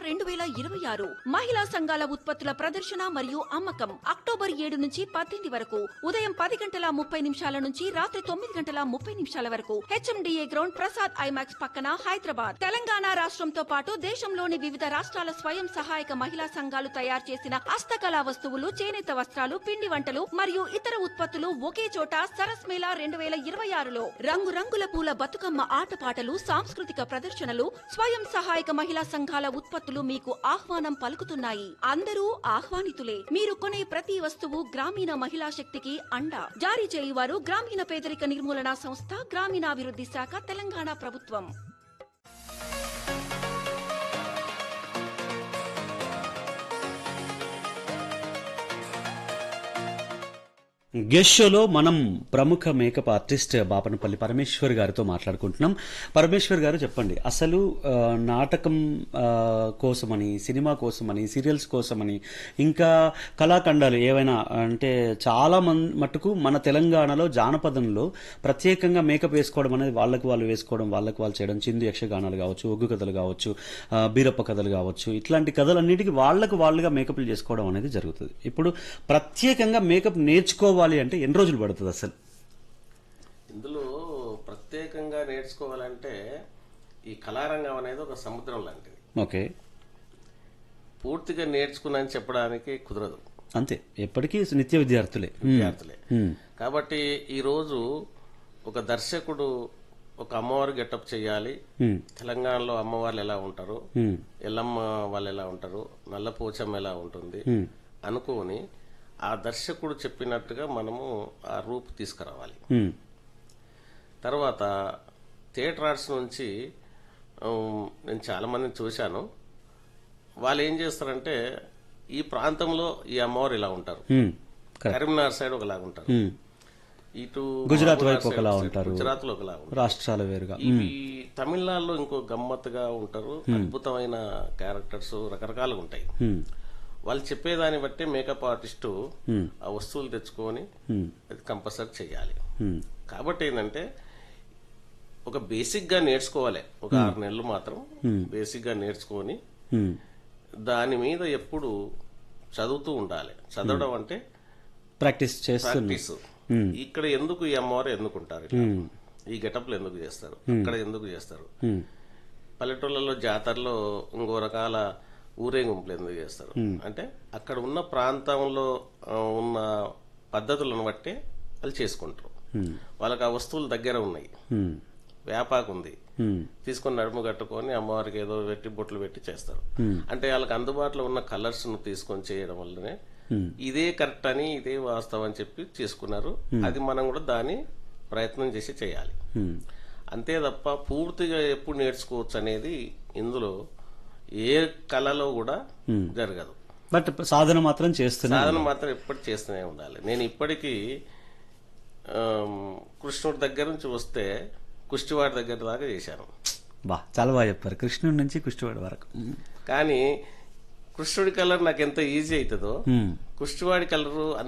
రెండు వేల ఇరవై ఆరు మహిళా సంఘాల ఉత్పత్తుల ప్రదర్శన మరియు అమ్మకం అక్టోబర్ ఏడు నుంచి పద్దెనిమిది వరకు ఉదయం పది గంటల ముప్పై నిమిషాల నుంచి రాత్రి తొమ్మిది గంటల ముప్పై నిమిషాల వరకు హెచ్ఎండిఏ గ్రౌండ్ ప్రసాద్ ఐమాక్స్ పక్కన హైదరాబాద్ తెలంగాణ రాష్ట్రంతో పాటు దేశంలోని వివిధ రాష్ట్రాల స్వయం సహాయక మహిళా సంఘాలు తయారు చేసిన హస్తకళా వస్తువులు చేనేత వస్త్రాలు పిండి వంటలు మరియు ఇతర ఉత్పత్తులు ఒకే చోట సరస్ మేళా రెండు వేల ఇరవై ఆరులో రంగురంగుల పూల బతుకమ్మ ఆటపాటలు సాంస్కృతిక ప్రదర్శనలు స్వయం సహాయక మహిళా సంఘాల ఉత్పత్తులు మీకు ఆహ్వానం పలుకుతున్నాయి అందరూ ఆహ్వానితులే మీరు కొనే ప్రతి వస్తువు గ్రామీణ మహిళా శక్తికి అండ జారీ చేయువారు గ్రామీణ పేదరిక నిర్మూలన సంస్థ గ్రామీణాభివృద్ధి శాఖ తెలంగాణ ప్రభుత్వం గెస్ట్ షోలో మనం ప్రముఖ మేకప్ ఆర్టిస్ట్ బాపనపల్లి పరమేశ్వర్ గారితో మాట్లాడుకుంటున్నాం పరమేశ్వర్ గారు చెప్పండి అసలు ఆ, నాటకం ఆ, కోసమని సినిమా కోసమని సీరియల్స్ కోసమని ఇంకా కళాఖండాలు ఏవైనా అంటే చాలా మన్ మట్టుకు మన తెలంగాణలో జానపదంలో ప్రత్యేకంగా మేకప్ వేసుకోవడం అనేది వాళ్ళకు వాళ్ళు వేసుకోవడం వాళ్ళకు వాళ్ళు చేయడం చిందు యక్షగానాలు కావచ్చు ఒగ్గు కథలు కావచ్చు ఆ, బీరప్ప కథలు కావచ్చు ఇట్లాంటి కథలన్నిటికీ వాళ్ళకు వాళ్ళుగా మేకప్లు చేసుకోవడం అనేది జరుగుతుంది ఇప్పుడు ప్రత్యేకంగా మేకప్ నేర్చుకోవాలి అంటే ఎన్ని రోజులు పడుతుంది అసలు ఇందులో ప్రత్యేకంగా నేర్చుకోవాలంటే ఈ కళారంగం అనేది ఒక సముద్రం లాంటిది ఓకే పూర్తిగా నేర్చుకున్నాను చెప్పడానికి కుదరదు అంతే ఎప్పటికీ నిత్య విద్యార్థులే విద్యార్థులే ఉమ్. కాబట్టి ఈరోజు ఒక దర్శకుడు ఒక అమ్మవారు గెటప్ చేయాలి ఉమ్. తెలంగాణలో అమ్మవార్లు ఎలా ఉంటారు ఉమ్. ఎల్లమ్మ వాళ్ళు ఎలా ఉంటారు నల్ల పోచమ్మ ఎలా ఉంటుంది ఉమ్. అనుకోని ఆ దర్శకుడు చెప్పినట్టుగా మనము ఆ రూపు తీసుకురావాలి ఉమ్. తర్వాత థియేటర్ ఆర్ట్స్ నుంచి ఉమ్, నేను చాలా మందిని చూశాను వాళ్ళు ఏం చేస్తారంటే ఈ ప్రాంతంలో ఈ అమ్మవారు ఇలా ఉంటారు ఉమ్. కరెక్ట్. కరీంనగర్ సైడ్ ఒకలాగా ఉంటారు ఉమ్. ఇటు గుజరాత్ మహబూబ్నగర్ వైపు సైడ్ ఒకలా సైడ్ ఉంటారు. గుజరాత్ లో ఒకలా ఉంటారు రాష్ట్రాలు వేరుగా ఇవి తమిళనాడులో ఇంకో గమ్మత్తుగా ఉంటారు అద్భుతమైన క్యారెక్టర్స్ రకరకాలుగా ఉంటాయి ఉమ్. వాళ్ళు చెప్పేదాన్ని బట్టి మేకప్ ఆర్టిస్టు ఉమ్. ఆ వస్తువులు తెచ్చుకొని ఉమ్. అది కంపల్సరీ చేయాలి ఉమ్. కాబట్టి ఏంటంటే ఒక బేసిక్ గా నేర్చుకోవాలి ఒక ఆరు నెలలు మాత్రం బేసిక్ గా నేర్చుకొని ఉమ్. దాని మీద ఎప్పుడు చదువుతూ ఉండాలి చదవడం అంటే ప్రాక్టీస్ చేస్తున్నా ప్రాక్టీస్ ఇక్కడ ఎందుకు ఈ అమ్మవారు ఎందుకుంటారు ఇట్లా? ఈ గెటప్లు ఎందుకు చేస్తారు అక్కడ ఎందుకు చేస్తారు ఉమ్. పల్లెటూళ్ళలో జాతరలో ఇంకో రకాల ఊరేగింపులు ఎందుకు చేస్తారు అంటే అక్కడ ఉన్న ప్రాంతంలో ఆ, ఉన్న పద్ధతులను బట్టే వాళ్ళు చేసుకుంటారు వాళ్ళకి ఆ వస్తువులు దగ్గర ఉన్నాయి ఉమ్. వేపాకు ఉంది ఉమ్. తీసుకొని నడుము కట్టుకొని అమ్మవారికి ఏదో పెట్టి బొట్లు పెట్టి చేస్తారు అంటే వాళ్ళకి అందుబాటులో ఉన్న కలర్స్ ను తీసుకొని చేయడం వల్లనే ఇదే కరెక్ట్ అని ఇదే వాస్తవం అని చెప్పి చేసుకున్నారు అది మనం కూడా దాన్ని ప్రయత్నం చేసి చేయాలి ఉమ్. అంతే తప్ప పూర్తిగా ఎప్పుడు నేర్చుకోవచ్చు అనేది ఇందులో ఏ కళలో కూడా జరగదు బట్ సాధన మాత్రం చేస్తున్నా సాధన మాత్రం ఎప్పటి చేస్తూనే ఉండాలి నేను ఇప్పటికీ ఆమ్, కృష్ణుడి దగ్గర నుంచి వస్తే కుష్టివాడి దగ్గర దాకా చేశాను బా చాలా బాగా చెప్పారు కృష్ణుడి నుంచి కుష్టివాడి వరకు ఉమ్. కానీ కృష్ణుడి కలర్ నాకు ఎంత ఈజీ అవుతుందో ఉమ్. కుష్టివాడి కలరు